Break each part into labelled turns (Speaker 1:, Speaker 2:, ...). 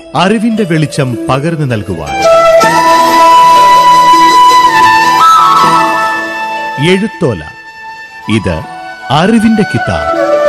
Speaker 1: അറിവിന്റെ വെളിച്ചം പകർന്നു നൽകുവാൻ എഴുത്തോല ഇത് അറിവിന്റെ കിതാബ്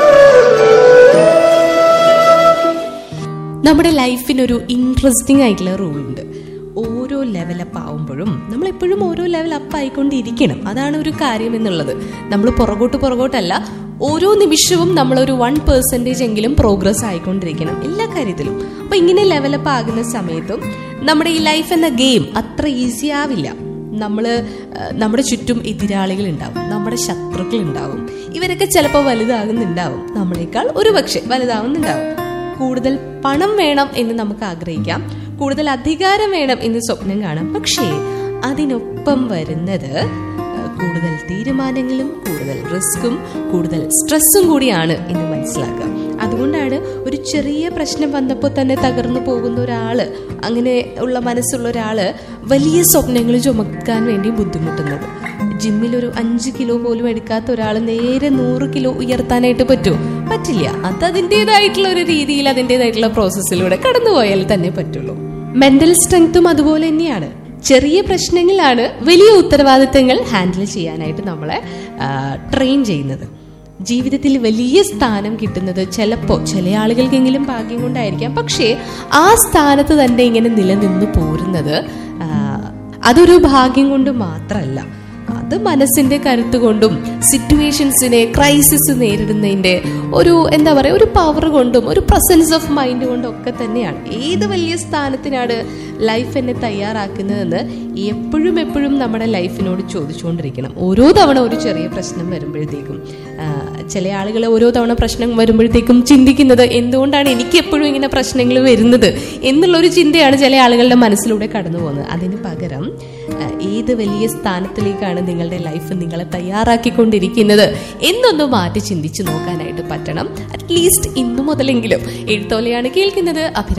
Speaker 2: നമ്മുടെ ലൈഫിനൊരു ഇൻട്രസ്റ്റിംഗ് ആയിട്ടുള്ള റൂൾ ഉണ്ട് ഓരോ ലെവലപ്പ് ആവുമ്പോഴും നമ്മൾ എപ്പോഴും ഓരോ ലെവൽ അപ്പ് ആയിക്കൊണ്ടിരിക്കണം അതാണ് ഒരു കാര്യം എന്നുള്ളത് നമ്മൾ പുറകോട്ട് പുറകോട്ടല്ല ഓരോ നിമിഷവും നമ്മളൊരു വൺ പെർസെൻറ്റേജ് എങ്കിലും പ്രോഗ്രസ് ആയിക്കൊണ്ടിരിക്കണം എല്ലാ കാര്യത്തിലും അപ്പൊ ഇങ്ങനെ ലെവലപ്പ് ആകുന്ന സമയത്തും നമ്മുടെ ഈ ലൈഫ് എന്ന ഗെയിം അത്ര ഈസി ആവില്ല നമ്മൾ നമ്മുടെ ചുറ്റും എതിരാളികൾ ഉണ്ടാവും നമ്മുടെ ശത്രുക്കൾ ഉണ്ടാവും ഇവരൊക്കെ ചിലപ്പോൾ വലുതാകുന്നുണ്ടാവും നമ്മളെക്കാൾ ഒരു പക്ഷെ വലുതാവുന്നുണ്ടാവും കൂടുതൽ പണം വേണം എന്ന് നമുക്ക് ആഗ്രഹിക്കാം കൂടുതൽ അധികാരം വേണം എന്ന് സ്വപ്നം കാണാം പക്ഷേ അതിനൊപ്പം വരുന്നത് ഏഹ്, കൂടുതൽ തീരുമാനങ്ങളും കൂടുതൽ റിസ്ക്കും കൂടുതൽ സ്ട്രെസ്സും കൂടിയാണ് എന്ന് മനസ്സിലാക്കുക അതുകൊണ്ടാണ് ഒരു ചെറിയ പ്രശ്നം വന്നപ്പോൾ തന്നെ തകർന്നു പോകുന്ന ഒരാള് അങ്ങനെ ഉള്ള മനസ്സുള്ള ഒരാള് വലിയ സ്വപ്നങ്ങൾ ചുമക്കാൻ വേണ്ടി ബുദ്ധിമുട്ടുന്നത് ജിമ്മിൽ ഒരു അഞ്ച് കിലോ പോലും എടുക്കാത്ത ഒരാൾ നേരെ നൂറ് കിലോ ഉയർത്താനായിട്ട് പറ്റുമോ പറ്റില്ല അത് അതിൻ്റെതായിട്ടുള്ള ഒരു രീതിയിൽ അതിൻ്റെതായിട്ടുള്ള പ്രോസസ്സിലൂടെ കടന്നുപോയാൽ തന്നെ പറ്റുള്ളൂ മെന്റൽ സ്ട്രെങ്ത്തും അതുപോലെ തന്നെയാണ് ചെറിയ പ്രശ്നങ്ങളാണ് വലിയ ഉത്തരവാദിത്തങ്ങൾ ഹാൻഡിൽ ചെയ്യാനായിട്ട് നമ്മളെ ട്രെയിൻ ചെയ്യുന്നത് ജീവിതത്തിൽ വലിയ സ്ഥാനം കിട്ടുന്നത് ചിലപ്പോൾ ചില ആളുകൾക്കെങ്കിലും ഭാഗ്യം കൊണ്ടായിരിക്കാം പക്ഷേ ആ സ്ഥാനത്ത് തന്നെ ഇങ്ങനെ നിലനിന്ന് പോരുന്നത് ആ, അതൊരു ഭാഗ്യം കൊണ്ട് മാത്രമല്ല അത് മനസ്സിന്റെ കരുത്ത് കൊണ്ടും സിറ്റുവേഷൻസിനെ ക്രൈസിസ് നേരിടുന്നതിന്റെ ഒരു എന്താ പറയുക ഒരു പവർ കൊണ്ടും ഒരു പ്രസൻസ് ഓഫ് മൈൻഡ് കൊണ്ടും ഒക്കെ തന്നെയാണ് ഏത് വലിയ സ്ഥാനത്തിനാണ് ലൈഫ് എന്നെ തയ്യാറാക്കുന്നതെന്ന് എപ്പോഴും എപ്പോഴും നമ്മുടെ ലൈഫിനോട് ചോദിച്ചുകൊണ്ടിരിക്കണം ഓരോ തവണ ഒരു ചെറിയ പ്രശ്നം വരുമ്പോഴത്തേക്കും ആ, ചില ആളുകൾ ഓരോ തവണ പ്രശ്നം വരുമ്പോഴത്തേക്കും ചിന്തിക്കുന്നത് എന്തുകൊണ്ടാണ് എനിക്ക് എപ്പോഴും ഇങ്ങനെ പ്രശ്നങ്ങൾ വരുന്നത് എന്നുള്ളൊരു ചിന്തയാണ് ചില ആളുകളുടെ മനസ്സിലൂടെ കടന്നു പോകുന്നത് അതിന് പകരം ആ, ഏത് വലിയ സ്ഥാനത്തിലേക്കാണ് നിങ്ങളുടെ ലൈഫ് നിങ്ങളെ തയ്യാറാക്കിക്കൊണ്ടിരിക്കുന്നത് എന്നൊന്ന് മാറ്റി ചിന്തിച്ചു നോക്കാനായിട്ട് പറ്റണം അറ്റ്ലീസ്റ്റ് ഇന്നു മുതലെങ്കിലും എഴുത്തോലയാണ് കേൾക്കുന്നത് അഭിരാമി